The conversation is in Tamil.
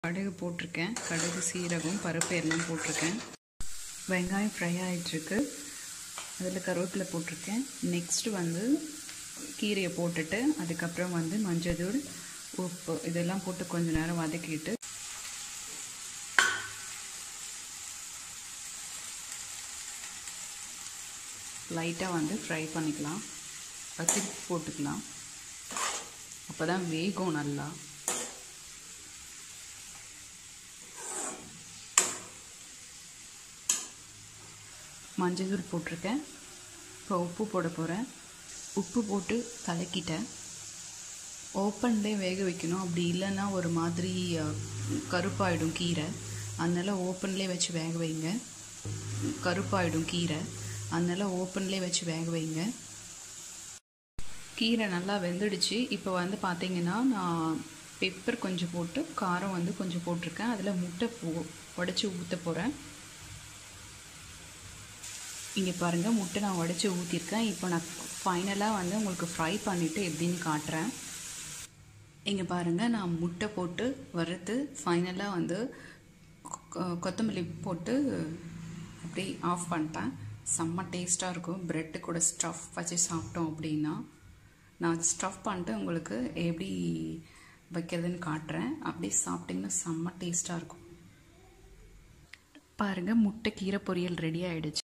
கடுகு போட்டிருக்கேன் கடுகு சீரகம் பருப்பு எல்லாம் போட்டிருக்கேன் வெங்காயம் ஃப்ரை ஆகிட்டுருக்கு அதில் கருவேப்பிலை போட்டிருக்கேன் நெக்ஸ்ட்டு வந்து கீரையை போட்டுட்டு அதுக்கப்புறம் வந்து மஞ்சள் உப்பு இதெல்லாம் போட்டு கொஞ்ச நேரம் வதக்கிட்டு லைட்டாக வந்து ஃப்ரை பண்ணிக்கலாம் திருப்பி போட்டுக்கலாம் அப்போ தான் வேகும் நல்லா மஞ்சள் தூள் போட்டிருக்கேன் இப்போ உப்பு போட போகிறேன் உப்பு போட்டு கலக்கிட்டேன் ஓப்பன்லேயே வேக வைக்கணும் அப்படி இல்லைன்னா ஒரு மாதிரி கருப்பாயிடும் கீரை அதனால் ஓப்பன்லேயே வச்சு வேக வைங்க கருப்பாயிடும் கீரை அதனால் ஓப்பன்லேயே வச்சு வேக வைங்க கீரை நல்லா வெந்துடுச்சு இப்போ வந்து பார்த்தீங்கன்னா நான் பெப்பர் கொஞ்சம் போட்டு காரம் வந்து கொஞ்சம் போட்டிருக்கேன் அதில் முட்டை போ உடச்சி ஊற்ற போகிறேன் இங்கே பாருங்கள் முட்டை நான் உடச்சி ஊற்றிருக்கேன் இப்போ நான் ஃபைனலாக வந்து உங்களுக்கு ஃப்ரை பண்ணிவிட்டு எப்படின்னு காட்டுறேன் இங்கே பாருங்கள் நான் முட்டை போட்டு வறுத்து ஃபைனலாக வந்து கொத்தமல்லி போட்டு அப்படி ஆஃப் பண்ணிட்டேன் செம்ம டேஸ்ட்டாக இருக்கும் ப்ரெட்டு கூட ஸ்டஃப் வச்சு சாப்பிட்டோம் அப்படின்னா நான் ஸ்டஃப் பண்ணிட்டு உங்களுக்கு எப்படி வைக்கிறதுன்னு காட்டுறேன் அப்படியே சாப்பிட்டிங்கன்னா செம்ம டேஸ்ட்டாக இருக்கும் பாருங்கள் முட்டை கீரை பொரியல் ரெடி ஆகிடுச்சு